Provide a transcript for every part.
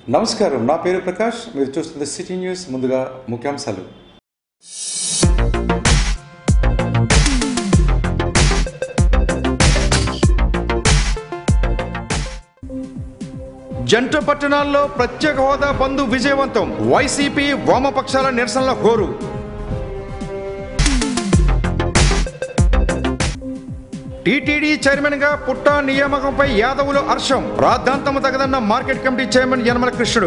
నమస్కారం నా పేరు ప్రకాష్ మీరు చూస్తుంది సిటీ న్యూస్ ముందుగా ముఖ్యాంశాలు జంట పట్టణాల్లో ప్రత్యేక హోదా బంధు విజయవంతం వైసీపీ వామపక్షాల నిరసనల హోరు టీటీడీ చైర్మన్ గా పుట్టా నియామకంపై యాదవులు హర్షం రాద్ధాంతము తగదన్న market committee chairman Yanamala Krishnudu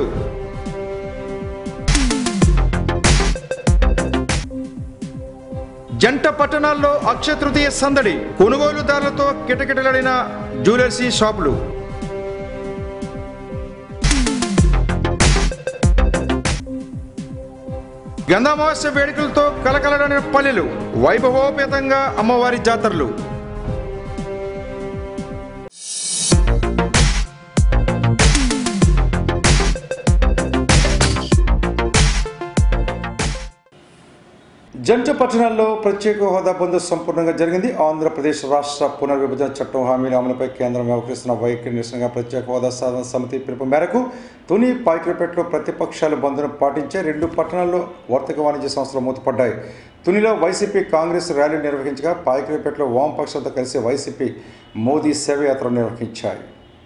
జంట పట్టణాల్లో అక్షయ తృతీయ సందడి కొనుగోలుదారులతో కిటకిటలాడిన జ్యువెలర్సీ షాపులు గంధామావాస్య వేడుకలతో కలకలడని పల్లెలు వైభవోపేతంగా అమ్మవారి జాతరలు జంట పట్టణాల్లో ప్రత్యేక హోదా బంధు సంపూర్ణంగా జరిగింది ఆంధ్రప్రదేశ్ రాష్ట్ర పునర్విభజన చట్టం హామీల అమలుపై కేంద్రం వ్యవహరిస్తున్న వైఖరి నిరసనగా ప్రత్యేక హోదా సాధన సమితి పిలుపు మేరకు తుని పాయికరపేటలో ప్రతిపక్షాలు బంధును పాటించే రెండు పట్టణాల్లో వర్తక వాణిజ్య సంస్థలు మూతపడ్డాయి తునిలో వైసీపీ కాంగ్రెస్ ర్యాలీ నిర్వహించగా పాయికరపేటలో వామపక్షాలతో కలిసి వైసీపీ మోదీ శవయాత్ర నిర్వహించాయి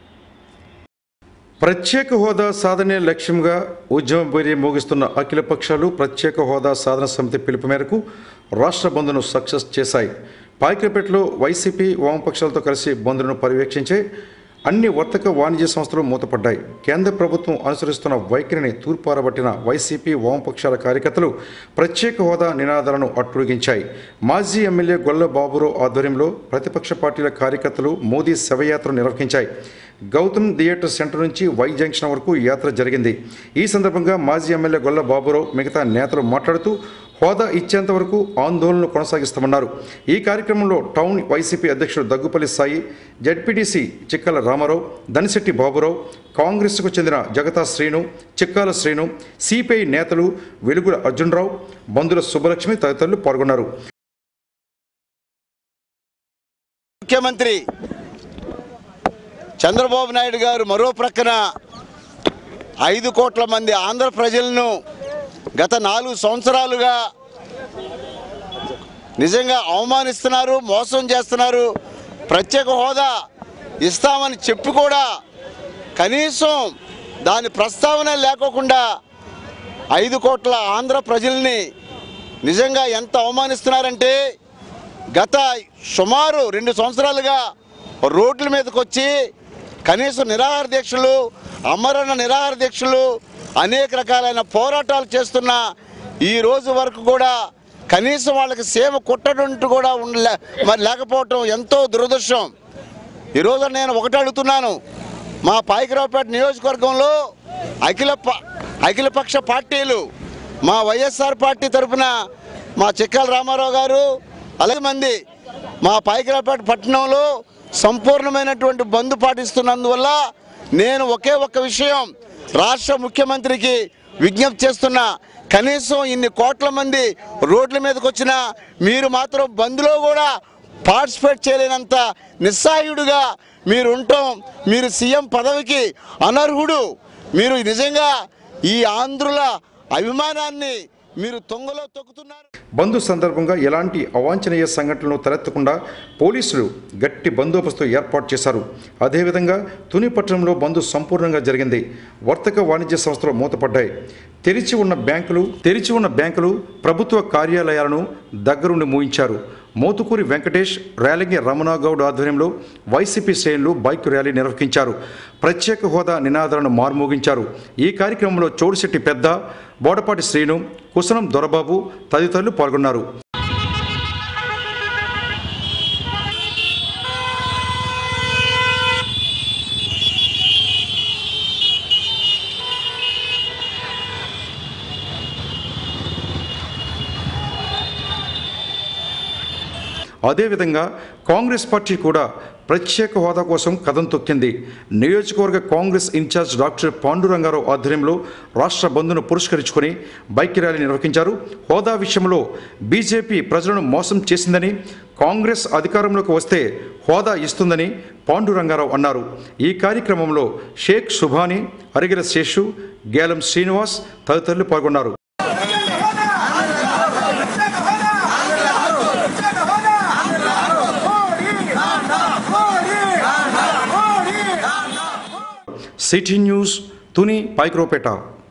ప్రత్యేక హోదా సాధనే లక్ష్యంగా ఉద్యమం బేరీ మోగిస్తున్న అఖిల పక్షాలు ప్రత్యేక హోదా సాధన సమితి పిలుపు మేరకు రాష్ట్ర బంద్ను సక్సెస్ చేశాయి పాయికరపేటలో వైసీపీ వామపక్షాలతో కలిసి బంద్ను పర్యవేక్షించే అన్ని వర్తక వాణిజ్య సంస్థలు మూతపడ్డాయి కేంద్ర ప్రభుత్వం అనుసరిస్తున్న వైఖరిని తూర్పారబట్టిన వైసీపీ వామపక్షాల కార్యకర్తలు ప్రత్యేక హోదా నినాదాలను అట్టుడిగించాయి మాజీ ఎమ్మెల్యే గొల్ల బాబురావు ఆధ్వర్యంలో ప్రతిపక్ష పార్టీల కార్యకర్తలు మోదీ శవయాత్ర నిర్వహించాయి గౌతమ్ థియేటర్ సెంటర్ నుంచి వై జంక్షన్ వరకు యాత్ర జరిగింది ఈ సందర్భంగా మాజీ ఎమ్మెల్యే గొల్ల బాబురావు మిగతా నేతలు మాట్లాడుతూ హోదా ఇచ్చేంత వరకు ఆందోళనలు కొనసాగిస్తామన్నారు ఈ కార్యక్రమంలో టౌన్ వైసీపీ అధ్యక్షుడు దగ్గుపల్లి సాయి జడ్పీటీసీ చిక్కల రామారావు దనిశెట్టి బాబురావు కాంగ్రెస్కు చెందిన జగతా శ్రీను చిక్కాల శ్రీను సిపిఐ నేతలు వెలుగుల అర్జునరావు బంధుల సుబ్బలక్ష్మి తదితరులు పాల్గొన్నారు ముఖ్యమంత్రి చంద్రబాబు నాయుడు గారు మరో ప్రక్కన ఐదు కోట్ల మంది ఆంధ్ర ప్రజలను గత నాలుగు సంవత్సరాలుగా నిజంగా అవమానిస్తున్నారు మోసం చేస్తున్నారు ప్రత్యేక హోదా ఇస్తామని చెప్పి కూడా కనీసం దాని ప్రస్తావన లేకోకుండా ఐదు కోట్ల ఆంధ్ర ప్రజల్ని నిజంగా ఎంత అవమానిస్తున్నారంటే గత సుమారు రెండు సంవత్సరాలుగా రోడ్ల మీదకి వచ్చి కనీసం నిరాహార దీక్షలు అమరణ నిరాహార దీక్షలు అనేక రకాలైన పోరాటాలు చేస్తున్న ఈ రోజు వరకు కూడా కనీసం వాళ్ళకి సేవ కుట్టడంటూ కూడా ఉండలే మరి లేకపోవటం ఎంతో దురదృష్టం ఈరోజు నేను ఒకటి అడుగుతున్నాను మా పాయికరావుపేట నియోజకవర్గంలో అఖిల ప- అఖిలపక్ష పార్టీలు మా వైఎస్ఆర్ పార్టీ తరఫున మా చిక్కాల రామారావు గారు అలాగే మంది మా పాయికరావుపేట పట్టణంలో సంపూర్ణమైనటువంటి బంద్ పాటిస్తున్నందువల్ల నేను ఒకే ఒక్క విషయం రాష్ట్ర ముఖ్యమంత్రికి విజ్ఞప్తి చేస్తున్నా కనీసం ఇన్ని కోట్ల మంది రోడ్ల మీదకి వచ్చినా మీరు మాత్రం బంద్లో కూడా పార్టిసిపేట్ చేయలేనంత నిస్సాయుడుగా మీరు ఉండటం మీరు సీఎం పదవికి అనర్హుడు మీరు నిజంగా ఈ ఆంధ్రుల అభిమానాన్ని మీరు తొంగలో తొక్కుతున్నారు బంద్ సందర్భంగా ఎలాంటి అవాంఛనీయ సంఘటనలు తలెత్తకుండా పోలీసులు గట్టి బందోబస్తు ఏర్పాటు చేశారు అదేవిధంగా తుని పట్టణంలో బంద్ సంపూర్ణంగా జరిగింది వర్తక వాణిజ్య సంస్థలు మూతపడ్డాయి తెరిచి ఉన్న బ్యాంకులు తెరిచి ఉన్న బ్యాంకులు ప్రభుత్వ కార్యాలయాలను దగ్గరుండి మూయించారు మోతుకూరి వెంకటేష్ ర్యాలింగి రమణాగౌడ్ ఆధ్వర్యంలో వైసీపీ శ్రేణులు బైక్ ర్యాలీ నిర్వహించారు ప్రత్యేక హోదా నినాదాలను మార్మోగించారు ఈ కార్యక్రమంలో చోడుశెట్టి పెద్ద బోడపాటి శ్రీను కుసనం దొరబాబు తదితరులు పాల్గొన్నారు అదేవిధంగా కాంగ్రెస్ పార్టీ కూడా ప్రత్యేక హోదా కోసం కథం తొక్కింది నియోజకవర్గ కాంగ్రెస్ ఇన్ఛార్జ్ డాక్టర్ పాండురంగారావు ఆధ్వర్యంలో రాష్ట్ర బంద్ను పురస్కరించుకొని బైక్ ర్యాలీ నిర్వహించారు హోదా విషయంలో బీజేపీ ప్రజలను మోసం చేసిందని కాంగ్రెస్ అధికారంలోకి వస్తే హోదా ఇస్తుందని పాండురంగారావు అన్నారు ఈ కార్యక్రమంలో షేక్ సుభాని అరిగిల శేషు గేలం శ్రీనివాస్ తదితరులు పాల్గొన్నారు సిటీ న్యూస్ తుని పైక్రోపేట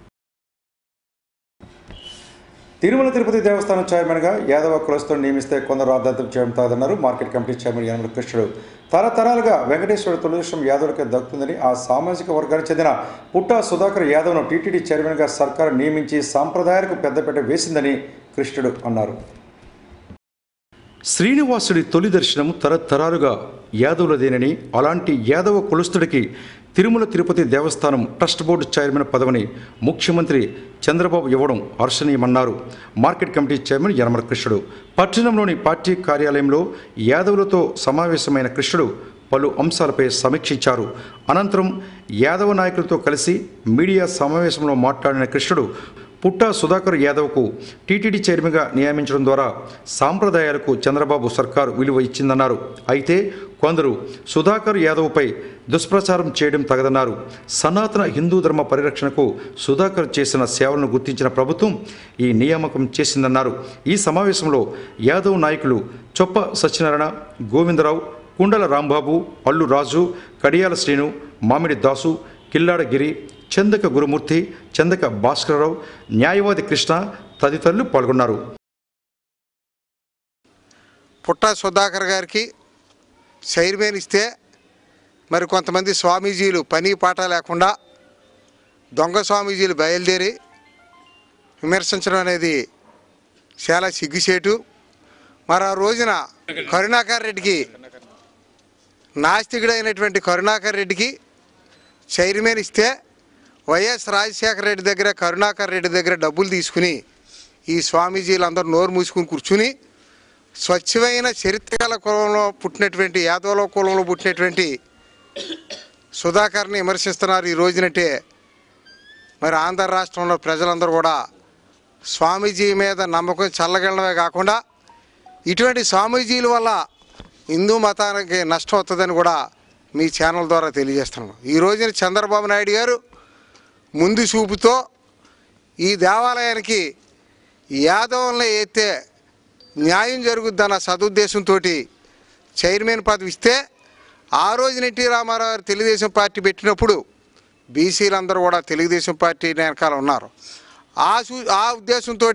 తిరుమల తిరుపతి దేవస్థానం చైర్మన్గా యాదవ కులస్తులను నియమిస్తే కొందరు అర్థం చేయడం తాగదన్నారు market committee chairman Yanamala Krishnudu తరతరాలుగా వెంకటేశ్వర తొలిదృశ్యం యాదవులకే దక్కుతుందని ఆ సామాజిక వర్గానికి చెందిన పుట్టా సుధాకర్ యాదవ్ను టీటీడీ చైర్మన్గా సర్కారు నియమించి సాంప్రదాయాలకు పెద్దపీట వేసిందని కృష్ణుడు అన్నారు శ్రీనివాసుడి తొలి దర్శనం తరతరాలుగా యాదవులదేనని అలాంటి యాదవ కులస్తుడికి తిరుమల తిరుపతి దేవస్థానం ట్రస్ట్ బోర్డు చైర్మన్ పదవిని ముఖ్యమంత్రి చంద్రబాబు ఇవ్వడం హర్షణీయమన్నారు market committee chairman Yanamala Krishnudu పట్టణంలోని పార్టీ కార్యాలయంలో యాదవులతో సమావేశమైన కృష్ణుడు పలు అంశాలపై సమీక్షించారు అనంతరం యాదవ నాయకులతో కలిసి మీడియా సమావేశంలో మాట్లాడిన కృష్ణుడు పుట్టా సుధాకర్ యాదవ్కు టీటీడీ చైర్మన్గా నియమించడం ద్వారా సాంప్రదాయాలకు చంద్రబాబు సర్కారు విలువ ఇచ్చిందన్నారు అయితే కొందరు సుధాకర్ యాదవ్పై దుష్ప్రచారం చేయడం తగదన్నారు సనాతన హిందూ ధర్మ పరిరక్షణకు సుధాకర్ చేసిన సేవలను గుర్తించిన ప్రభుత్వం ఈ నియామకం చేసిందన్నారు ఈ సమావేశంలో యాదవ్ నాయకులు చొప్ప సత్యనారాయణ గోవిందరావు కుండల రాంబాబు అల్లు రాజు కడియాల శ్రీను మామిడి దాసు కిల్లాడ గిరి చందక గురుమూర్తి చందక భాస్కరరావు న్యాయవాది కృష్ణ తదితరులు పాల్గొన్నారు పుట్టా సుధాకర్ గారికి చైర్మన్ ఇస్తే మరి కొంతమంది స్వామీజీలు పని పాట లేకుండా దొంగ స్వామీజీలు బయలుదేరి విమర్శించడం అనేది చాలా సిగ్గుచేటు మరి ఆ రోజున కరుణాకర్ రెడ్డికి నాస్తికుడైనటువంటి కరుణాకర్ రెడ్డికి చైర్మన్ ఇస్తే వైఎస్ రాజశేఖర రెడ్డి దగ్గర కరుణాకర్ రెడ్డి దగ్గర డబ్బులు తీసుకుని ఈ స్వామీజీలు అందరూ నోరు మూసుకుని కూర్చుని స్వచ్ఛమైన చరిత్రగల కులంలో పుట్టినటువంటి యాదవ కులంలో పుట్టినటువంటి సుధాకర్ని విమర్శిస్తున్నారు ఈ రోజునంటే మరి ఆంధ్ర రాష్ట్రంలో ప్రజలందరూ కూడా స్వామీజీ మీద నమ్మకం చల్లగలమే కాకుండా ఇటువంటి స్వామీజీల వల్ల హిందూ మతానికి నష్టం వస్తుందని కూడా మీ ఛానల్ ద్వారా తెలియజేస్తున్నాను ఈ రోజున చంద్రబాబు నాయుడు గారు ముందు చూపుతో ఈ దేవాలయానికి యాదవులను ఎత్తే న్యాయం జరుగుద్దన్న సదుద్దేశంతో చైర్మన్ పదవి ఇస్తే ఆ రోజు ఎన్టీ రామారావు గారు తెలుగుదేశం పార్టీ పెట్టినప్పుడు బీసీలందరూ కూడా తెలుగుదేశం పార్టీ వెనకాల ఉన్నారు ఆ సూ ఆ ఉద్దేశంతో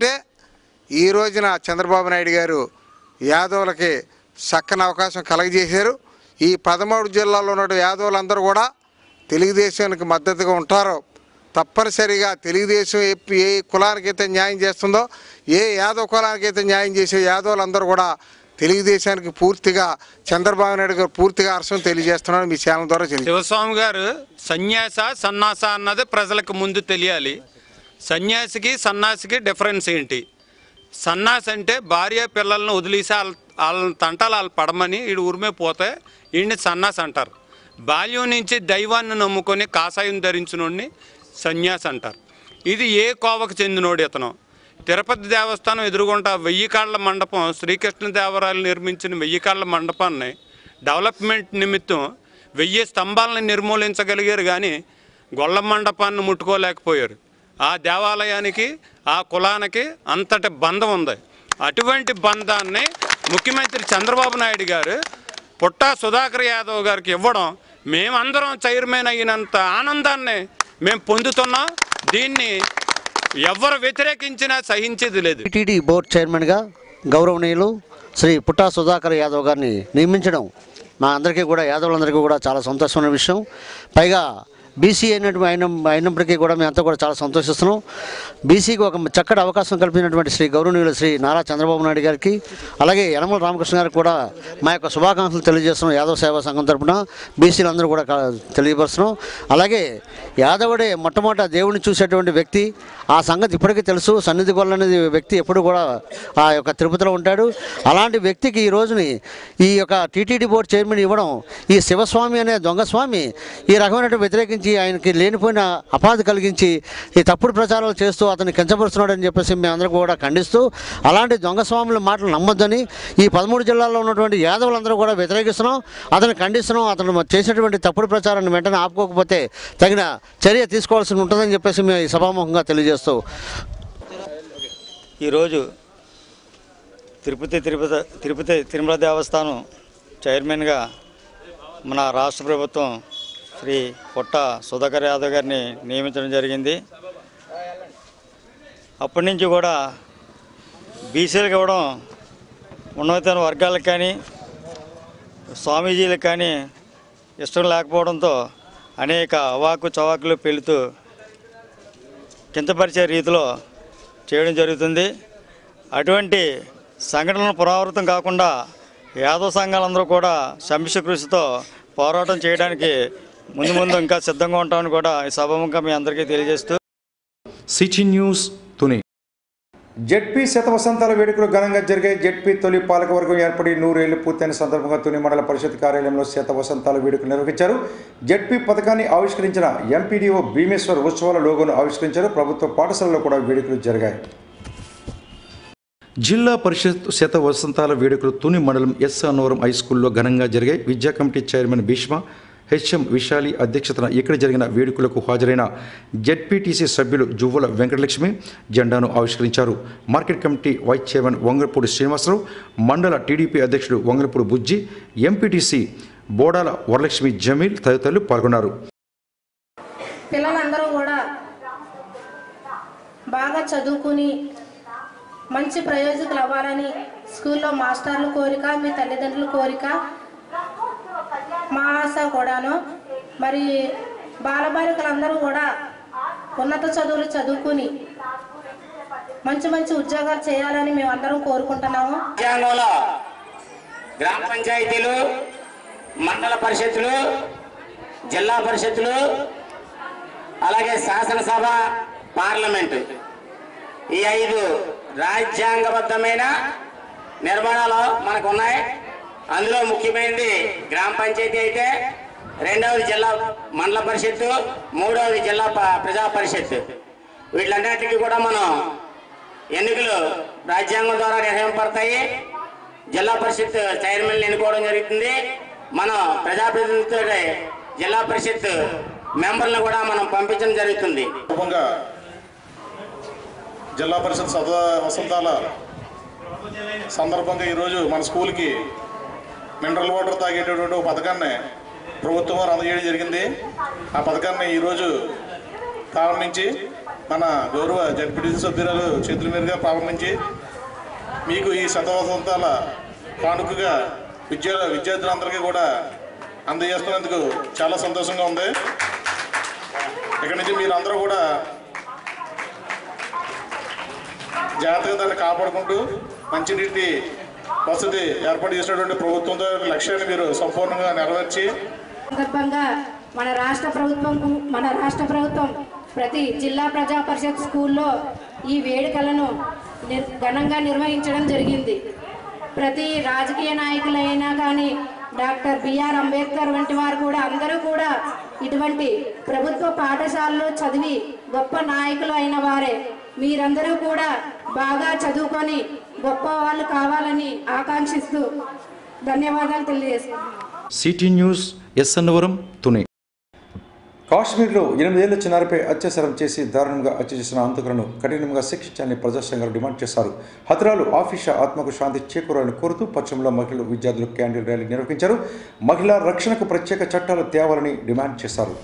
ఈ రోజున చంద్రబాబు నాయుడు గారు యాదవులకి చక్కని అవకాశం కలగజేశారు ఈ పదమూడు జిల్లాల్లో ఉన్న యాదవులందరూ కూడా తెలుగుదేశానికి మద్దతుగా ఉంటారు తప్పనిసరిగా తెలుగుదేశం ఏ ఏ కులానికైతే న్యాయం చేస్తుందో ఏ యాదవ కులానికైతే న్యాయం చేసే యాదవులందరూ కూడా తెలుగుదేశానికి పూర్తిగా చంద్రబాబు నాయుడు గారు పూర్తిగా హర్షం తెలియజేస్తున్నాను మీ ఛానల్ ద్వారా తెలియ శివస్వామి గారు సన్యాస సన్నాస అన్నది ప్రజలకు ముందు తెలియాలి సన్యాసికి సన్నాసికి డిఫరెన్స్ ఏంటి సన్నాసి అంటే భార్య పిల్లలను వదిలేసి వాళ్ళ వాళ్ళ తంటాలు వాళ్ళు పడమని వీడు ఉరిమే పోతే వీడిని సన్నాసి అంటారు బాల్యం నుంచి దైవాన్ని నమ్ముకొని కాషాయం ధరించినోడిని సన్యాసి అంటారు ఇది ఏ కోవకు చెందినోడు ఇతను తిరుపతి దేవస్థానం ఎదురుగుంటా వెయ్యి కాళ్ళ మండపం శ్రీకృష్ణదేవరాయలు నిర్మించిన వెయ్యి కాళ్ళ మండపాన్ని డెవలప్మెంట్ నిమిత్తం వెయ్యి స్తంభాలను నిర్మూలించగలిగారు కానీ గొల్ల మండపాన్ని ముట్టుకోలేకపోయారు ఆ దేవాలయానికి ఆ కులానికి అంతటి బంధం ఉంది అటువంటి బంధాన్ని ముఖ్యమంత్రి చంద్రబాబు నాయుడు గారు పుట్టా సుధాకర్ యాదవ్ గారికి ఇవ్వడం మేమందరం చైర్మన్ అయినంత ఆనందాన్ని మేము పొందుతున్నాం దీన్ని ఎవరు వ్యతిరేకించినా సహించేది లేదు టీటీడీ బోర్డు చైర్మన్గా గౌరవనీయులు శ్రీ పుట్టా సుధాకర్ యాదవ్ గారిని నియమించడం మా అందరికీ కూడా యాదవులందరికీ కూడా చాలా సంతోషమైన విషయం పైగా బీసీ అయినటువంటి అయిన అయినప్పటికీ కూడా మేమంతా కూడా చాలా సంతోషిస్తున్నాం బీసీకి ఒక చక్కటి అవకాశం కల్పించినటువంటి శ్రీ గౌరవనీయులు శ్రీ నారా చంద్రబాబు నాయుడు గారికి అలాగే యనమల రామకృష్ణ గారికి కూడా మా యొక్క శుభాకాంక్షలు తెలియజేస్తున్నాం యాదవ సేవా సంఘం తరపున బీసీలందరూ కూడా క- తెలియపరుస్తున్నాం అలాగే యాదవుడే మొట్టమొదట దేవుడిని చూసేటువంటి వ్యక్తి ఆ సంగతి ఇప్పటికీ తెలుసు సన్నిధి గొల్ల అనేది వ్యక్తి ఎప్పుడు కూడా ఆ యొక్క తిరుపతిలో ఉంటాడు అలాంటి వ్యక్తికి ఈ రోజుని ఈ యొక్క టీటీడీ బోర్డు చైర్మన్ ఇవ్వడం ఈ శివస్వామి అనే దొంగ స్వామి ఈ రకమైనటువంటి వ్యతిరేకించి కలిగించి ఆయనకి లేనిపోయిన అపాధి కలిగించి ఈ తప్పుడు ప్రచారాలు చేస్తూ అతన్ని కించపరుస్తున్నాడని చెప్పేసి మేమందరం కూడా ఖండిస్తూ అలాంటి దొంగ స్వాముల మాటలు నమ్మొద్దని ఈ పదమూడు జిల్లాల్లో ఉన్నటువంటి యాదవులందరూ కూడా వ్యతిరేకిస్తున్నాం అతను ఖండిస్తున్నాం అతను చేసినటువంటి తప్పుడు ప్రచారాన్ని వెంటనే ఆపుకోకపోతే తగిన చర్య తీసుకోవాల్సి ఉంటుందని చెప్పేసి మేము ఈ సభాముఖంగా తెలియజేస్తూ ఈరోజు తిరుపతి తిరుపతి తిరుపతి తిరుమల దేవస్థానం చైర్మన్గా మన రాష్ట్ర ప్రభుత్వం శ్రీ పొట్ట సుధాకర్ యాదవ్ గారిని నియమించడం జరిగింది అప్పటి నుంచి కూడా బీసీలకు ఇవ్వడం ఉన్నతమైన వర్గాలకు కానీ స్వామీజీలకు కానీ ఇష్టం లేకపోవడంతో అనేక అవాకు చవాకులు పెళుతూ కించపరిచే రీతిలో చేయడం జరుగుతుంది అటువంటి సంఘటనలు పునరావృతం కాకుండా యాదవ సంఘాలందరూ కూడా సమిష్టి కృషితో పోరాటం చేయడానికి ముందు ముందు ఇంకా సిద్ధంగా ఉంటామని కూడా ఈ సభముఖంగా మీ అందరికీ తెలియజేస్తూ సిటీ న్యూస్ తుని జెడ్పీ శత వసంతాల వేడుకలు ఘనంగా జరిగాయి జెడ్పీ తొలి పాలకవర్గం ఏర్పడి నూరేళ్లు పూర్తయిన సందర్భంగా తుని మండల పరిషత్ కార్యాలయంలో శత వసంతాల వేడుకలు నిర్వహించారు జెడ్పీ పథకాన్ని ఆవిష్కరించిన ఎంపీడీఓ భీమేశ్వర్ ఉత్సవాల లోగోను ఆవిష్కరించారు ప్రభుత్వ పాఠశాలలో కూడా వేడుకలు జరిగాయి జిల్లా పరిషత్ శత వసంతాల వేడుకలు తుని మండలం ఎస్ అన్నవరం హై స్కూల్లో ఘనంగా జరిగాయి విద్యా committee chairman Bhishma HM Visali అధ్యక్షతన ఇక్కడ జరిగిన వేడుకలకు హాజరైన జెడ్పీటీసీ సభ్యులు జువ్వల వెంకటలక్ష్మి జెండాను ఆవిష్కరించారు market committee vice chairman Vangalapudi Srinivasarao మండల టీడీపీ అధ్యక్షుడు వంగలపూడి బుజ్జి ఎంపీటీసీ బోడాల వరలక్ష్మి జమీల్ తదితరులు పాల్గొన్నారు పిల్లలందరూ కూడా బాగా చదువుకుని మంచి ప్రయోజకులు అవ్వాలని స్కూల్లో మాస్టర్ల కోరిక మీ తల్లిదండ్రుల కోరిక మా ఆశ కూడాను మరి బాలబాలికలందరూ కూడా ఉన్నత చదువులు చదువుకుని మంచి మంచి ఉద్యోగాలు చేయాలని మేమందరం కోరుకుంటున్నాము రాజ్యాంగంలో గ్రామ పంచాయతీలు మండల పరిషత్తులు జిల్లా పరిషత్తులు అలాగే శాసనసభ పార్లమెంటు ఈ ఐదు రాజ్యాంగబద్ధమైన నిర్మాణాలు మనకు ఉన్నాయి అందులో ముఖ్యమైనది గ్రామ పంచాయతీ అయితే రెండవది జిల్లా మండల పరిషత్తు మూడవది జిల్లా ప- ప్రజా పరిషత్ వీటిలన్నిటికీ కూడా మనం ఎన్నికలు రాజ్యాంగం ద్వారా నిర్వహింపడతాయి జిల్లా పరిషత్ చైర్మన్ ఎన్నుకోవడం జరుగుతుంది మనం ప్రజాప్రతినిధులతో జిల్లా పరిషత్ మెంబర్లను కూడా మనం పంపించడం జరుగుతుంది సందర్భంగా జిల్లా పరిషత్ సదా వసంతాల సందర్భంగా ఈరోజు మన స్కూల్కి మినరల్ వాటర్ తాగేటటువంటి ఒక పథకాన్ని ప్రభుత్వం వారు అందజేయడం జరిగింది ఆ పథకాన్ని ఈరోజు ప్రారంభించి మన గౌరవ జడ్పీటీసీ సభ్యురాలు చేతుల మీదుగా ప్రారంభించి మీకు ఈ శతవసంతాల కానుకగా విద్యా విద్యార్థులందరికీ కూడా అందజేస్తున్నందుకు చాలా సంతోషంగా ఉంది ఇక్కడి నుంచి మీరందరూ కూడా జాగ్రత్తగా దాన్ని కాపాడుకుంటూ మంచినీటి వసతి ఏర్పాటు చేసినటువంటి ప్రభుత్వంతో లక్ష్యాన్ని మీరు సంపూర్ణంగా నెరవేర్చి సందర్భంగా మన రాష్ట్ర ప్రభుత్వం మన రాష్ట్ర ప్రభుత్వం ప్రతి జిల్లా ప్రజా పరిషత్ స్కూల్లో ఈ వేడుకలను నిర్- ఘనంగా నిర్వహించడం జరిగింది ప్రతి రాజకీయ నాయకులైనా కానీ డాక్టర్ బిఆర్ అంబేద్కర్ వంటి వారు కూడా అందరూ కూడా ఇటువంటి ప్రభుత్వ పాఠశాలలో చదివి గొప్ప నాయకులు అయిన వారే మీరందరూ కూడా బాగా చదువుకొని గొప్ప వాళ్ళు కావాలని ఆకాంక్షిస్తూ ధన్యవాదాలు తెలియజేస్తున్నాను city news S Annavaram Tuni కాశ్మీర్లో ఎనిమిదేళ్ల చిన్నారిపై అత్యాచారం చేసి దారుణంగా హత్య చేసిన హంతకులను కఠినంగా శిక్షించాలని ప్రజా సంఘాలు డిమాండ్ చేశారు హతరాలు ఆఫీషా ఆత్మకు శాంతి చేకూరాలని కోరుతూ పశ్చిమలో మహిళలు విద్యార్థులు క్యాండిల్ ర్యాలీ నిర్వహించారు మహిళా రక్షణకు ప్రత్యేక చట్టాలు తేవాలని డిమాండ్ చేశారు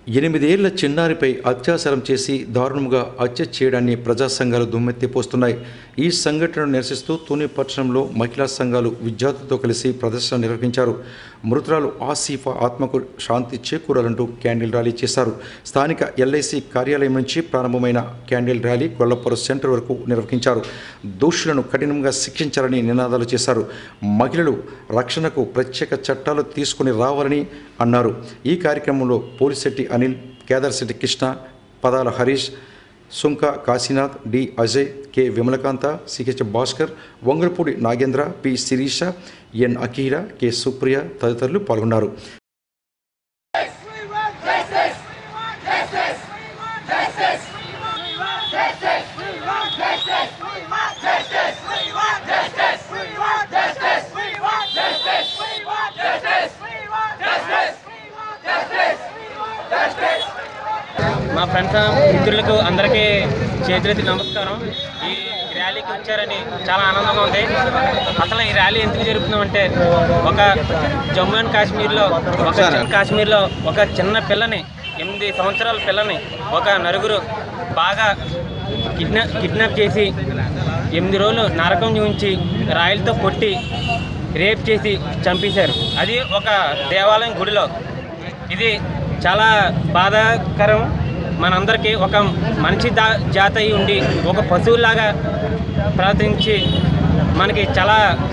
ఎనిమిదేళ్ల చిన్నారిపై అత్యాచారం చేసి దారుణంగా హత్య చేయడాన్ని ప్రజా సంఘాలు దుమ్మెత్తిపోస్తున్నాయి ఈ సంఘటనను నిరసిస్తూ తుని పట్టణంలో మహిళా సంఘాలు విద్యార్థులతో కలిసి ప్రదర్శన నిర్వహించారు మృతురాలు ఆసీఫా ఆత్మకు శాంతి చేకూరాలంటూ క్యాండిల్ ర్యాలీ చేశారు స్థానిక ఎల్ఐసి కార్యాలయం నుంచి ప్రారంభమైన క్యాండిల్ ర్యాలీ గొల్లపురం సెంటర్ వరకు నిర్వహించారు దోషులను కఠినంగా శిక్షించాలని నినాదాలు చేశారు మహిళలు రక్షణకు ప్రత్యేక చట్టాలు తీసుకుని రావాలని అన్నారు ఈ కార్యక్రమంలో Polisetty Anil Kedarsetti Krishna Padala Harish Sunka Kasinath D Ajay K Vimalakanta CH Bhaskar Vangalapudi Nagendra P Sirisha N Akira K Supriya తదితరులు పాల్గొన్నారు మా ఫ్రెండ్స్ మిత్రులకు అందరికీ చేతులెత్తి నమస్కారం ఈ ర్యాలీకి వచ్చారని చాలా ఆనందంగా ఉంది అసలు ఈ ర్యాలీ ఎందుకు జరుపుతున్నామంటే ఒక జమ్మూ అండ్ కాశ్మీర్లో ఒక జమ్మూ కాశ్మీర్లో ఒక చిన్న పిల్లని ఎనిమిది సంవత్సరాల పిల్లని ఒక నలుగురు బాగా కిడ్నాప్ కిడ్నాప్ చేసి ఎనిమిది రోజులు నరకం చూపించి రాయిలతో కొట్టి రేప్ చేసి చంపేశారు అది ఒక దేవాలయం గుడిలో ఇది చాలా బాధాకరం మనందరికీ ఒక మనిషి దా జాత అయి ఉండి ఒక పశువులాగా ప్రవర్తించి మనకి చాలా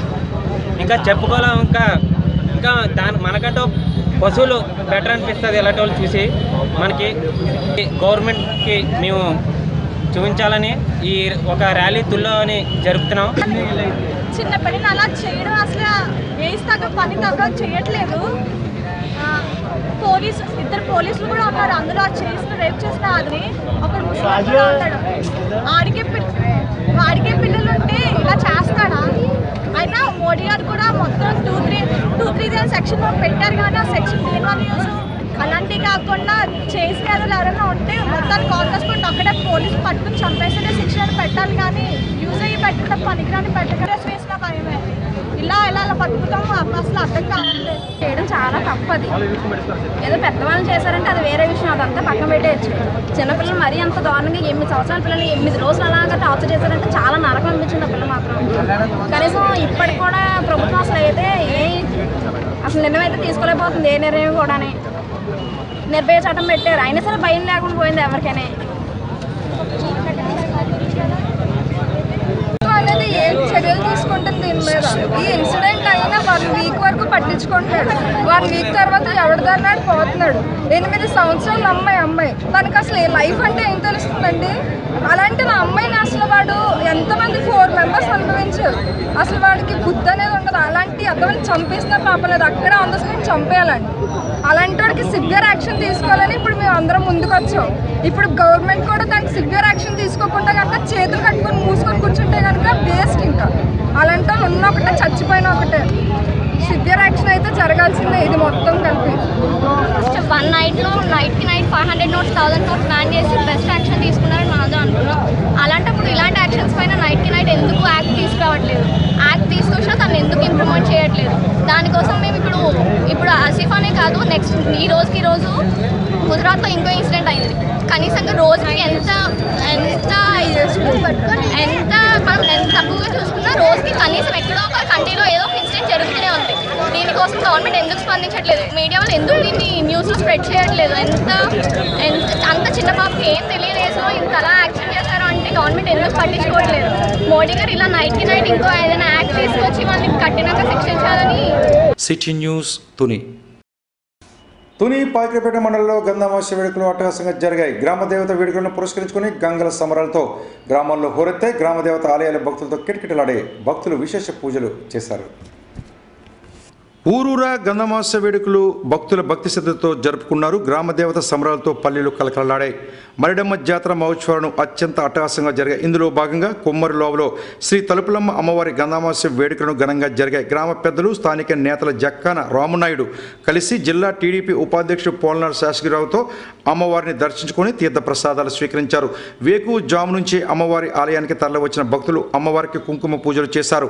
ఇంకా చెప్పుకోలేం ఇంకా ఇంకా దాని మనకంటూ పశువులు బెటర్ అనిపిస్తుంది ఇలాంటి వాళ్ళు చూసి మనకి గవర్నమెంట్కి మేము చూపించాలని ఈ ఒక ర్యాలీ తుల్లో అని జరుపుతున్నాం చిన్న పిల్లలు అలా చేయడం అసలు వేస్తాక పని తగ్గ చేయట్లేదు ఆ, పోలీసు ఇద్దరు పోలీసులు కూడా ఉన్నారు అందులో ఆ చేసిన రేప్ చేసిన అదని ఒకడు ముసలి కూడా ఉంటాడు ఆడికే పిల్ల వాడికే పిల్లలు ఉంటే ఇలా చేస్తాడా అయినా మోడీ గారు కూడా మొత్తం two three two three section పెట్టారు కానీ ఆ సెక్షన్ దేని వల్ల యూస్ అలాంటివి కాకుండా చేసిన వాళ్ళు ఎవరైనా ఉంటే మొత్తాన్ని కాంగ్రెస్ పార్టీ ఒక్కడే పోలీసు పట్టుకుని చంపేసే శిక్షణ పెట్టాలి కానీ యూజ్ అయ్యి పెట్టడం పనికిరాని పెట్టకుండా వేసిన భయమే ఇలా ఇలా అలా బతుకుతాం అసలు అర్థం కావట్లేదు చేయడం చాలా తప్పది ఏదో పెద్దవాళ్ళు చేశారంటే అది వేరే విషయం అదంతా పక్కన పెట్టేయచ్చు చిన్నపిల్లలు మరీ అంత దారుణంగా ఎనిమిది సంవత్సరాల పిల్లలు ఎనిమిది రోజులు అలాగా టార్చర్ చేశారంటే చాలా నరకం అనిపించింది ఆ పిల్ల మాత్రం కనీసం ఇప్పటికి కూడా ప్రభుత్వం అసలు అయితే ఏ అసలు నిర్ణయం అయితే తీసుకోలేకపోతుంది ఏ నిర్ణయం కూడా నిర్భయ చట్టం పెట్టారు అయినా సరే భయం లేకుండా పోయింది ఎవరికైనా అనేది ఏం చర్యలు తీసుకుంటుంది దీని మీద ఈ ఇన్సిడెంట్ అయినా వన్ వీక్ వరకు పట్టించుకుంటాడు వన్ వీక్ తర్వాత ఎవరిదన్నాడు పోతున్నాడు ఎనిమిది సంవత్సరాల అమ్మాయి అమ్మాయి తనకు అసలు ఏ లైఫ్ అంటే ఏం తెలుస్తుందండి అలాంటి నా అమ్మాయిని అసలు వాడు ఎంతమంది ఫోర్ మెంబర్స్ అనుభవించారు అసలు వాడికి బుద్ధి అనేది ఉండదు అలాంటి అర్థమని చంపేసిన పాపలేదు అక్కడ ఆన్ ద స్పాట్ చంపేయాలండి అలాంటి వాడికి సివియర్ యాక్షన్ తీసుకోవాలని ఇప్పుడు మేము అందరం ముందుకు వచ్చాం ఇప్పుడు గవర్నమెంట్ కూడా దానికి సివియర్ యాక్షన్ తీసుకోకుండా కనుక చేతులు కట్టుకొని మూసుకొని కూర్చుంటే కనుక వేస్ట్ ఇంకా అలాంటి వాళ్ళు ఉన్న ఒకటే చచ్చిపోయిన ఒకటే సివియర్ యాక్షన్ అయితే జరగాల్సిందే ఇది మొత్తం కలిపి ఫస్ట్ వన్ నైట్లో నైట్కి night five hundred notes thousand notes ban చేసి బెస్ట్ యాక్షన్ తీసుకున్నారని మనం అనుకున్నాం అలాంటప్పుడు ఇలాంటి యాక్షన్స్ పైన నైట్కి నైట్ ఎందుకు యాక్ట్ తీసుకురావట్లేదు యాక్ట్ తీసుకొచ్చినా తను ఎందుకు ఇంప్రూవ్మెంట్ చేయట్లేదు దానికోసం మేము ఇప్పుడు ఇప్పుడు ఆసిఫానే కాదు నెక్స్ట్ ఈ రోజుకి ఈ రోజు గుజరాత్లో ఇంకో ఇన్సిడెంట్ అయింది కనీసంగా రోజుకి ఎంత ఎంత ఎంత మనం ఎంత తక్కువగా చూసుకున్నా రోజుకి కనీసం ఎక్కడో ఒక కంట్రీలో ఏదో ఒక ఇన్సిడెంట్ జరుగుతూనే ఉంది దీనికోసం గవర్నమెంట్ ఎందుకు స్పందించట్లేదు మీడియా వాళ్ళు ఎందుకు దీన్ని న్యూస్లో స్ప్రెడ్ చేయట్లేదు ఎంత ఎంత అంత చిన్న పాపకి ఏం తెలియని ఏజ్లో ఇంత అలా యాక్షన్ చేశారు అంటే గవర్నమెంట్ ఎందుకు పట్టించుకోవట్లేదు మోడీ గారు ఇలా నైట్కి నైట్ ఇంకో ఏదైనా యాక్ట్ తీసుకొచ్చి వాళ్ళని కఠినంగా శిక్షించాలని సిటీ న్యూస్ తుని తుని పాకిరేపేట మండలంలో గంధమాస వేడుకలు అట్టహాసంగా జరిగాయి గ్రామ దేవత వేడుకలను పురస్కరించుకుని గంగల సమరాలతో గ్రామాల్లో హోరెత్తే గ్రామ దేవత ఆలయాల భక్తులతో కిటకిటలాడే భక్తులు విశేష పూజలు చేశారు ఊరూరా గంధమాస వేడుకలు భక్తుల భక్తి శ్రద్ధతో జరుపుకున్నారు గ్రామ దేవత సంబరాలతో పల్లెలు కలకలలాడాయి మరిడమ్మ జాతర మహోత్సవాలను అత్యంత అట్టహాసంగా జరిగాయి ఇందులో భాగంగా కొమ్మరి లోవలో శ్రీ తలుపులమ్మ అమ్మవారి గంధమాస వేడుకలను ఘనంగా జరిగాయి గ్రామ పెద్దలు స్థానిక నేతల జక్కాన రామునాయుడు కలిసి జిల్లా టీడీపీ ఉపాధ్యక్షుడు పోలనాడు శాసగిరావుతో అమ్మవారిని దర్శించుకొని తీర్థ ప్రసాదాలు స్వీకరించారు వేకు జాము నుంచి అమ్మవారి ఆలయానికి తరలివచ్చిన భక్తులు అమ్మవారికి కుంకుమ పూజలు చేశారు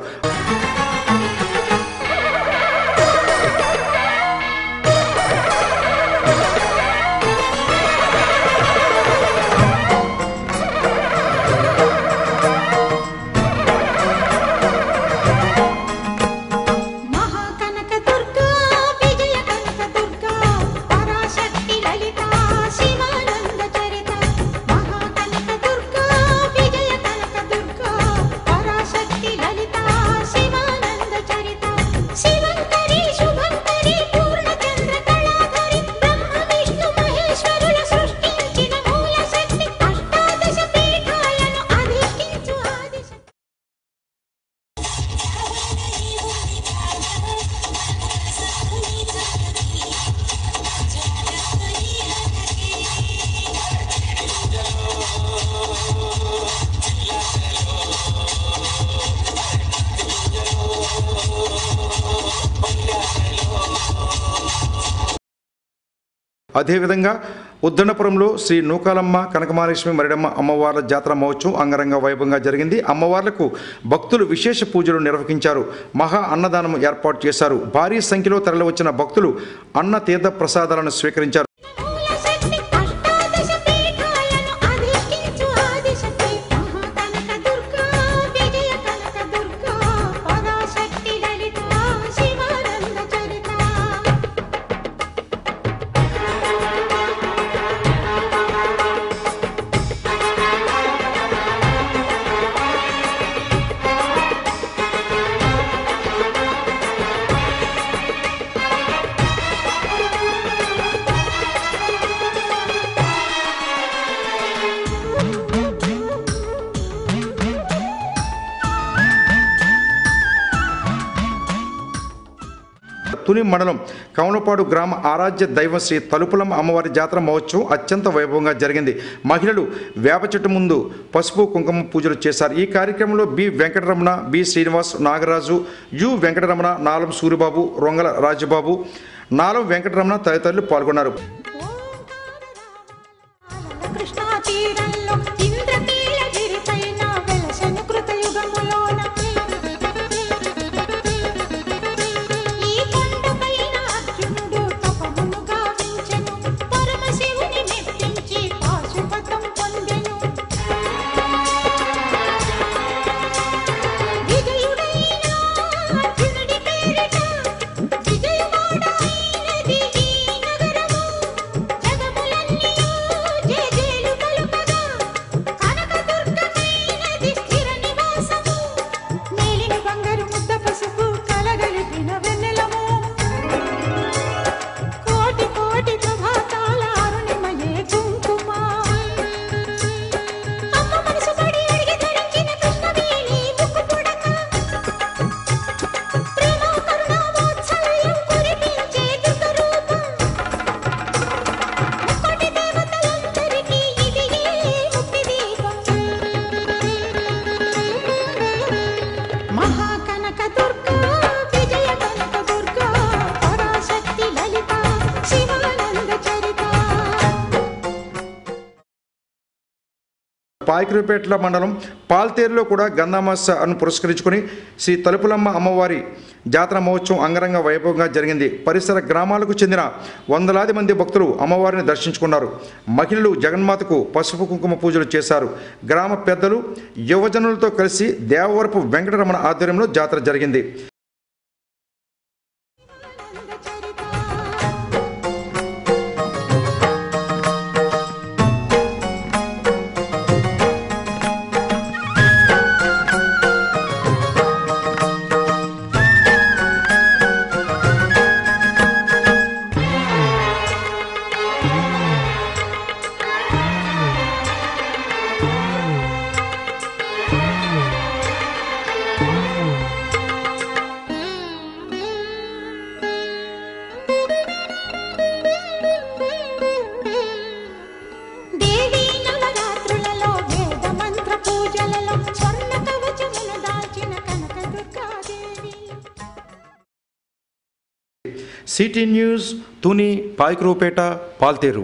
అదేవిధంగా ఉద్దనపురంలో శ్రీ నూకాలమ్మ కనకమహాలక్ష్మి మరిడమ్మ అమ్మవార్ల జాతర మహోత్సవం అంగరంగ వైభవంగా జరిగింది అమ్మవార్లకు భక్తులు విశేష పూజలు నిర్వహించారు మహా అన్నదానం ఏర్పాటు చేశారు భారీ సంఖ్యలో తరలివచ్చిన భక్తులు అన్న తీర్థ ప్రసాదాలను స్వీకరించారు తుని మండలం కమలపాడు గ్రామ ఆరాధ్య దైవం శ్రీ తలుపులమ్మ అమ్మవారి జాతర మహోత్సవం అత్యంత వైభవంగా జరిగింది మహిళలు వేప చెట్టు ముందు పసుపు కుంకుమ పూజలు చేశారు ఈ కార్యక్రమంలో B Venkataramana B Srinivas Nagaraju U Venkataramana Nalam Suribabu Rongala Rajababu Nalam Venkataramana తదితరులు పాల్గొన్నారు కృష్ణా తీరంలో ఇంద్రకీలగిరిపైన వెలసెను కృతయుగములోన ఈ కొండపైన అర్జునుడు తపమును గావించెను పరమశివుని మెప్పించి పాశుపతం పొందెను విజయుడైన అర్జునుడి పేరిట విజయవాడ అయినది ఈ నగరము జగములన్నీయు జేజేలు పలుకగా కనకదుర్గమైనది స్థిర నివాసము మేలిన బంగారు ముద్ద పసుపు కలగలిపిన వెన్నెలము కోటి కోటి ప్రభాతాల అరుణిమయే కుంకుమ అమ్మ మనసు పడి అడిగి ధరించిన కృష్ణవేణి ముక్కు పుడక ప్రేమ కరుణ వాత్సల్యం కురిపించే దుర్గరూపం ముక్కోటి దేవతలందరికీ ఇది ముక్తి దీపం మహాకనక దుర్గా విజయ కనక దుర్గా పరాశక్తి లలిత శివానంద చరిత పాయకురిపేటల మండలం పాల్తేరులో కూడా గంధామాసను పురస్కరించుకుని శ్రీ తలుపులమ్మ అమ్మవారి జాతర మహోత్సవం అంగరంగ వైభవంగా జరిగింది పరిసర గ్రామాలకు చెందిన వందలాది మంది భక్తులు అమ్మవారిని దర్శించుకున్నారు మహిళలు జగన్మాతకు పసుపు కుంకుమ పూజలు చేశారు గ్రామ పెద్దలు యువజనులతో కలిసి దేవవరపు వెంకటరమణ ఆధ్వర్యంలో జాతర జరిగింది దేవీ నవరాత్రులలో వేద మంత్ర పూజలలో స్వర్ణ కవచమును దాల్చిన కనక దుర్గాదేవి సిటీ న్యూస్ తుని పాయకురుపేట పాల్తేరు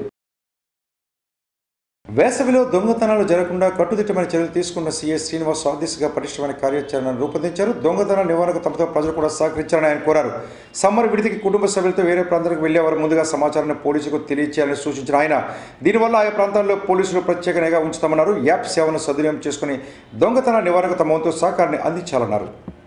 వేసవిలో దొంగతనాలు జరగకుండా కట్టుదిట్టమైన చర్యలు తీసుకున్న సీఎస్ శ్రీనివాస్ ఆదేశంగా పటిష్టమైన కార్యాచరణను రూపొందించారు దొంగతనాల నివారణకు తమతో ప్రజలు కూడా సహకరించాలని ఆయన కోరారు సమ్మర్ విడిదికి కుటుంబ సభ్యులతో వేరే ప్రాంతాలకు వెళ్లేవారు ముందుగా సమాచారాన్ని పోలీసులకు తెలియచేయాలని సూచించిన ఆయన దీనివల్ల ఆయా ప్రాంతాల్లో పోలీసులు ప్రత్యేక నిఘా ఉంచుతామన్నారు యాప్ సేవను సద్వినియోగం చేసుకుని దొంగతనాల నివారణకు తమ వంతు సహకారాన్ని అందించాలన్నారు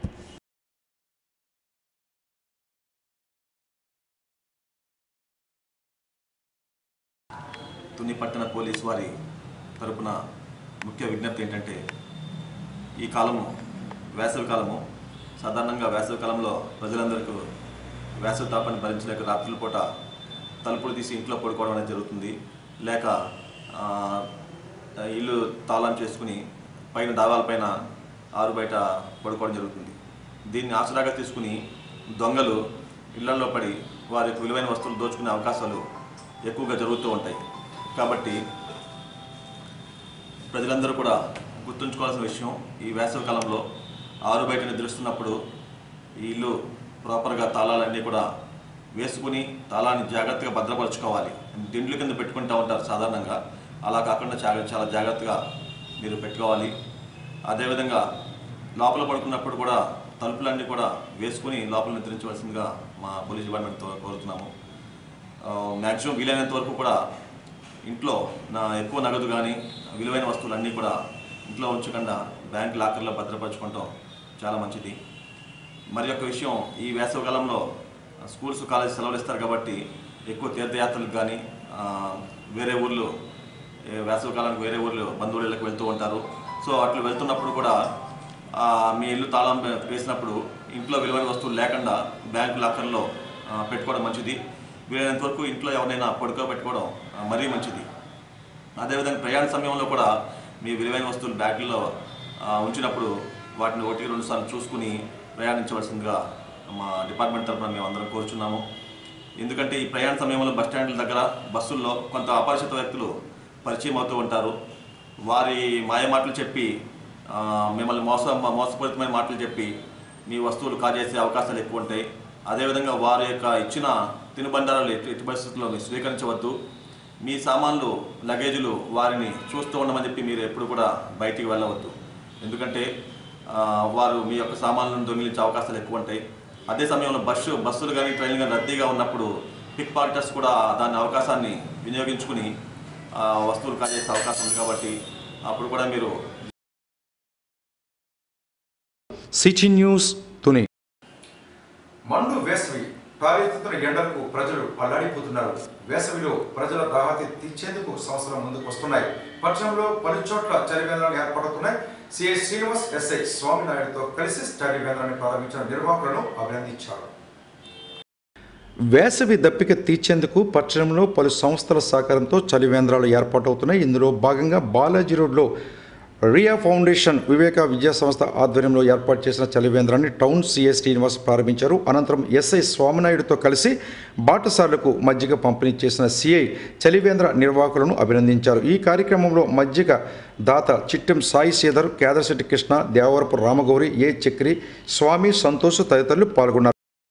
తుని పట్టణ పోలీసు వారి తరపున ముఖ్య విజ్ఞప్తి ఏంటంటే ఈ కాలము వేసవి కాలము సాధారణంగా వేసవి కాలంలో ప్రజలందరికీ వేసవి తాపాన్ని భరించలేక రాత్రుల పూట తలుపులు తీసి ఇంట్లో పడుకోవడం అనేది జరుగుతుంది లేక ఆ, ఇల్లు తాళం చేసుకుని పైన దావాలపైన ఆరు బయట పడుకోవడం జరుగుతుంది దీన్ని ఆసరాగా తీసుకుని దొంగలు ఇళ్లలో పడి వారి యొక్క విలువైన వస్తువులు దోచుకునే అవకాశాలు ఎక్కువగా జరుగుతూ ఉంటాయి కాబట్టి ప్రజలందరూ కూడా గుర్తుంచుకోవాల్సిన విషయం ఈ వేసవి కాలంలో ఆరు బయట నిద్రిస్తున్నప్పుడు ఈ ఇల్లు ప్రాపర్గా తాళాలన్నీ కూడా వేసుకుని తాళాన్ని జాగ్రత్తగా భద్రపరచుకోవాలి దిండ్లు కింద పెట్టుకుంటూ ఉంటారు సాధారణంగా అలా కాకుండా చాలా చాలా జాగ్రత్తగా మీరు పెట్టుకోవాలి అదేవిధంగా లోపల పడుకున్నప్పుడు కూడా తలుపులన్నీ కూడా వేసుకుని లోపల నిద్రించవలసిందిగా మా పోలీస్ డిపార్ట్మెంట్తో కోరుతున్నాము మ్యాక్సిమం వీలైనంత వరకు కూడా ఇంట్లో నా ఎక్కువ నగదు కానీ విలువైన వస్తువులు అన్నీ కూడా ఇంట్లో ఉంచకుండా బ్యాంక్ లాకర్లో భద్రపరచుకోవటం చాలా మంచిది మరి యొక్క విషయం ఈ వేసవికాలంలో స్కూల్స్ కాలేజ్ సెలవులు ఇస్తారు కాబట్టి ఎక్కువ తీర్థయాత్రలకు కానీ ఆ, వేరే ఊర్లు ఏ వేసవికాలానికి వేరే ఊర్లు బంధువుల ఇళ్ళకి వెళ్తూ ఉంటారు సో అట్లా వెళ్తున్నప్పుడు కూడా ఆ, మీ ఇల్లు తాళం వే- వేసినప్పుడు ఇంట్లో విలువైన వస్తువులు లేకుండా బ్యాంక్ లాకర్లో ఆ, పెట్టుకోవడం మంచిది వీలైనంత వరకు ఇంట్లో ఎవరైనా పడుకోబెట్టుకోవడం ఆ, మరీ మంచిది అదేవిధంగా ప్రయాణ సమయంలో కూడా మీ విలువైన వస్తువులు బ్యాగ్లో ఆ, ఉంచినప్పుడు వాటిని ఒకటి రెండు సార్లు చూసుకుని ప్రయాణించవలసిందిగా మా డిపార్ట్మెంట్ తరఫున మేము అందరం కోరుచున్నాము ఎందుకంటే ఈ ప్రయాణ సమయంలో బస్ స్టాండ్ల దగ్గర బస్సుల్లో కొంత అపరిచిత వ్యక్తులు పరిచయం అవుతూ ఉంటారు వారి మాయ మాటలు చెప్పి ఆ, మిమ్మల్ని మోస మోసపూరితమైన మాటలు చెప్పి మీ వస్తువులు కాజేసే అవకాశాలు ఎక్కువ ఉంటాయి అదేవిధంగా వారి యొక్క ఇచ్చిన తినుబండారాలు ఎట్టి ఎట్టి పరిస్థితుల్లో మీరు స్వీకరించవద్దు మీ సామాన్లు లగేజీలు వారిని చూస్తూ ఉండమని చెప్పి మీరు ఎప్పుడు కూడా బయటికి వెళ్ళవద్దు ఎందుకంటే ఆ, వారు మీ యొక్క సామాన్లను దొంగిలించే అవకాశాలు ఎక్కువ ఉంటాయి అదే సమయంలో బస్సు బస్సులు కానీ ట్రైన్లు కానీ రద్దీగా ఉన్నప్పుడు పిక్ పార్టర్స్ కూడా దాని అవకాశాన్ని వినియోగించుకుని ఆ, వస్తువులు కాజేసే అవకాశం ఉంది కాబట్టి అప్పుడు కూడా మీరు సిటీ న్యూస్ తుని మండు వేసవి పారెత్తుతున్న ఎండలకు ప్రజలు అల్లాడిపోతున్నారు వేసవిలో ప్రజల దాహతి తీర్చేందుకు సంవత్సరం ముందుకు వస్తున్నాయి పట్టణంలో పలు చోట్ల చలివేంద్రాలు ఏర్పడుతున్నాయి సిఐ శ్రీనివాస్ ఎస్ఐ స్వామినాయుడుతో కలిసి స్టడీ వేంద్రాన్ని ప్రారంభించిన నిర్వాహకులను అభినందించారు వేసవి దప్పిక తీర్చేందుకు పట్టణంలో పలు సంస్థల సహకారంతో చలివేంద్రాలు ఏర్పాటవుతున్నాయి ఇందులో భాగంగా బాలాజీ రోడ్లో రియా ఫౌండేషన్ వివేక విద్యా సంస్థ ఆధ్వర్యంలో ఏర్పాటు చేసిన చలివేంద్రాన్ని టౌన్ సిఐ శ్రీనివాస్ ప్రారంభించారు అనంతరం ఎస్ఐ స్వామినాయుడుతో కలిసి బాటసార్లకు మజ్జిగ పంపిణీ చేసిన సిఐ చలివేంద్ర నిర్వాహకులను అభినందించారు ఈ కార్యక్రమంలో మజ్జిగ దాత చిట్టెం సాయి శ్రీధర్ కేదర్శెట్టి కృష్ణ దేవరపు రామగౌరి ఏ చక్రి స్వామి సంతోష్ తదితరులు పాల్గొన్నారు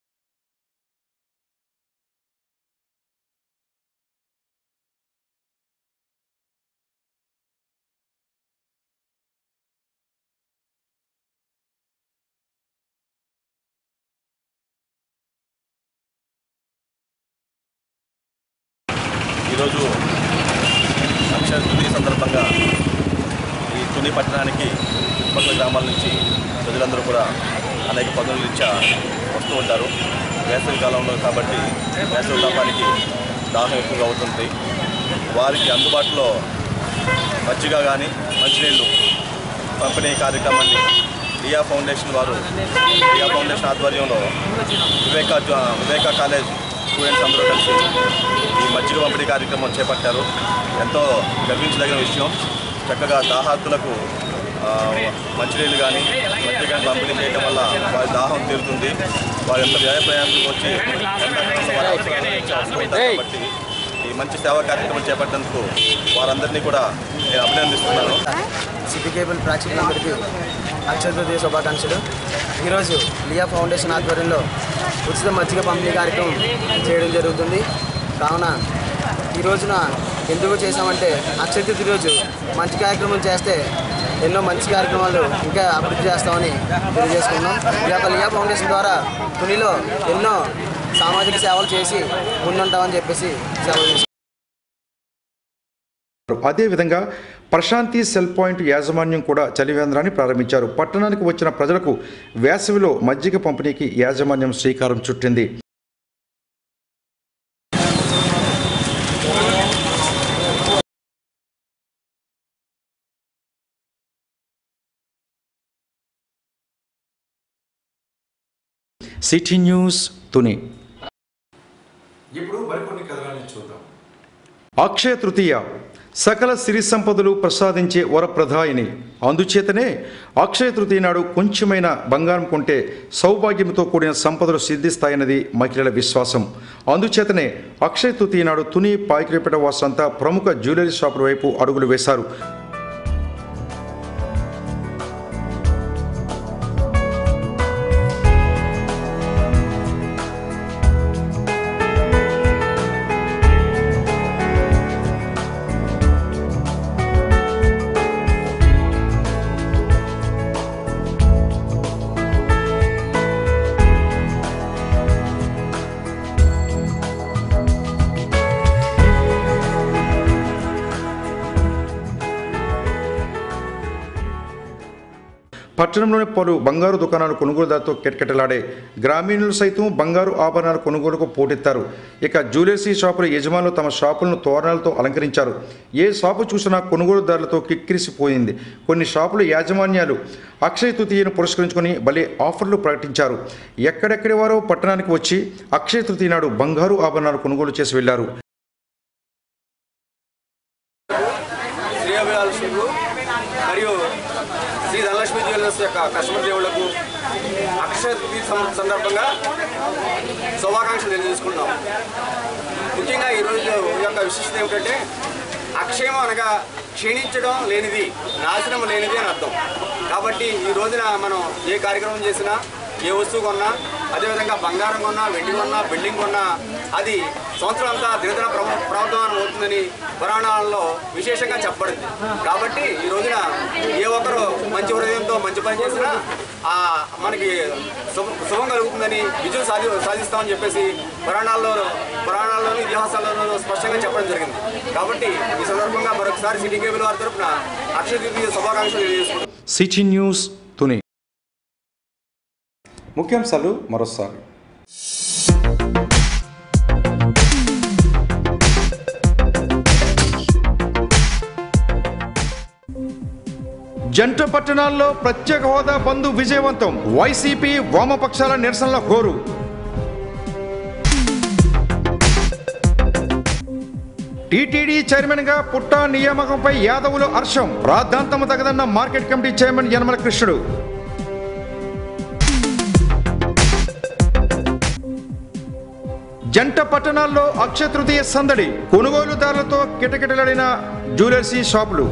ఈరోజు అక్షయ తృతీయ సందర్భంగా ఈ తుని పట్టణానికి చుట్టుపక్కల గ్రామాల నుంచి ప్రజలందరూ కూడా అనేక పనుల రీత్యా వస్తూ ఉంటారు వేసవి కాలంలో కాబట్టి వేసవి తాపానికి దాహం ఎక్కువగా అవుతుంది వారికి అందుబాటులో మజ్జిగ కానీ మంచినీళ్ళు పంపిణీ కార్యక్రమాన్ని రియా ఫౌండేషన్ వారు రియా ఫౌండేషన్ ఆధ్వర్యంలో వివేక వివేక కాలేజ్ స్టూడెంట్స్ అందరూ కలిసి ఈ మజ్జిగ పంపిణీ కార్యక్రమం చేపట్టారు ఎంతో గర్వించదగిన విషయం చక్కగా దాహార్తులకు ఆ, మంచినీళ్ళు కానీ మజ్జిగ కానీ పంపిణీ చేయడం వల్ల వారి దాహం తీరుతుంది వారు ఎంత వ్యయ ప్రయాసాలకు వచ్చి ఎండాకాలంలో వారి అవసరాలు తీర్చవలసి ఉంటారు కాబట్టి ఈ మంచి సేవా కార్యక్రమం చేపట్టేందుకు వారందరినీ కూడా నేను అభినందిస్తున్నాను సిటీ కేబుల్ ప్రేక్షకులందరికీ అక్షయ తృతీయ శుభాకాంక్షలు ఈరోజు లియా ఫౌండేషన్ ఆధ్వర్యంలో ఉచిత మజ్జిగ పంపిణీ కార్యక్రమం చేయడం జరుగుతుంది కావున ఈ రోజున ఎందుకు చేశామంటే అక్షయ తృతీయ రోజు మంచి కార్యక్రమం చేస్తే ఎన్నో మంచి కార్యక్రమాలు ఇంకా అభివృద్ధి చేస్తామని తెలియజేసుకున్నాం ఈ యొక్క లియా ఫౌండేషన్ ద్వారా తునిలో ఎన్నో సామాజిక సేవలు చేసి ముందుంటామని చెప్పేసి సెలవు తీసుకున్నాం. అదేవిధంగా ప్రశాంతి సెల్ పాయింట్ యాజమాన్యం కూడా చలివేంద్రాన్ని ప్రారంభించారు పట్టణానికి వచ్చిన ప్రజలకు వేసవిలో మజ్జిగ పంపిణీకి యాజమాన్యం శ్రీకారం చుట్టింది సిటీ న్యూస్ తుని ఇప్పుడు మరికొన్ని కథనాలను చూద్దాం అక్షయ తృతీయ సకల సిరి సంపదలు ప్రసాదించే వరప్రదాయిని అందుచేతనే అక్షయ తృతీయ నాడు కొంచెమైన బంగారం కొంటే సౌభాగ్యంతో కూడిన సంపదలు సిద్ధిస్తాయన్నది మహిళల విశ్వాసం అందుచేతనే అక్షయ తృతీయ నాడు తుని పాయికిరిపేట వాసులంతా ప్రముఖ జ్యువెలరీ షాపుల వైపు అడుగులు వేశారు పట్టణంలోని పలు బంగారు దుకాణాలు కొనుగోలుదారుతో కిటకిటలాడే గ్రామీణులు సైతం బంగారు ఆభరణాల కొనుగోలుకు పోటెత్తారు ఇక జ్యువెలర్సీ షాపుల యజమానులు తమ షాపులను తోరణాలతో అలంకరించారు ఏ షాపు చూసినా కొనుగోలుదారులతో కిక్కిరిసిపోయింది కొన్ని షాపుల యాజమాన్యాలు అక్షయ తృతీయను పురస్కరించుకొని భలే ఆఫర్లు ప్రకటించారు ఎక్కడెక్కడి వారో పట్టణానికి వచ్చి అక్షయ తృతీయ నాడు బంగారు ఆభరణాలు కొనుగోలు చేసి వెళ్లారు శ్రేయోభిలాషులకు మరియు శ్రీ ధనలక్ష్మి జ్యువెలర్స్ యొక్క కస్టమర్ దేవుళ్లకు అక్షయ తృతీయ సం- సందర్భంగా శుభాకాంక్షలు తెలియజేసుకుంటున్నాం ముఖ్యంగా ఈరోజు యొక్క విశిష్టత ఏమిటంటే అక్షయం అనగా క్షీణించడం లేనిది నాశనం లేనిది అని అర్థం కాబట్టి ఈ రోజున మనం ఏ కార్యక్రమం చేసినా ఏ వస్తువు కొన్నా అదేవిధంగా బంగారం కొన్నా వెండి కొన్నా బిల్డింగ్ కొన్నా అది సంవత్సరం అంతా దినదిన ప్రవ- ప్రవర్తమానం అవుతుందని పురాణాలలో విశేషంగా చెప్పబడింది కాబట్టి ఈ రోజున ఏ ఒక్కరు మంచి హృదయంతో మంచి పని చేసినా ఆ మనకి శుభ- శుభం కలుగుతుందని విజయం సాధి సాధిస్తామని చెప్పేసి పురాణాల్లో పురాణాల్లోనూ ఇతిహాసాల్లోనూ స్పష్టంగా చెప్పడం జరిగింది కాబట్టి ఈ సందర్భంగా మరొకసారి సిటీ కేబుల్ వారి తరఫున అక్షయ తృతీయ శుభాకాంక్షలు తెలియజేసుకుంటున్నాం సిటీ న్యూస్ తుని ముఖ్యాంశాలు మరోసారి జంట పట్టణాల్లో ప్రత్యేక హోదా బంధు విజయవంతం వైసీపీ వామపక్షాల నిరసనల హోరు టీటీడీ చైర్మన్ గా పుట్టా నియామకంపై యాదవులు హర్షం రాద్ధాంతము తగదన్న market committee chairman Yanamala Krishnudu జంట పట్టణాల్లో అక్షయ తృతీయ సందడి కొనుగోలుదారులతో కిటకిటలాడిన జ్యువెలర్సీ షాపులు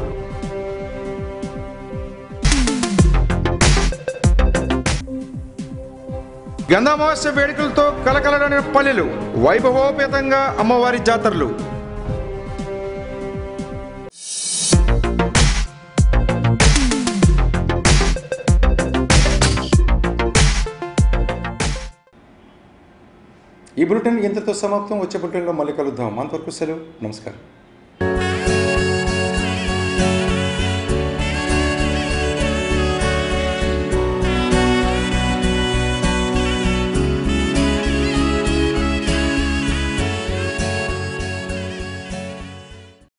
గంధామావాస్య వేడుకలతో కలకలడని పల్లెలు వైభవోపేతంగా అమ్మవారి జాతరలు ఈ బులెటిన్ ఇంతతో సమాప్తం వచ్చే బులెటిన్లో మళ్ళీ కలుద్దాం అంతవరకు సెలవు నమస్కారం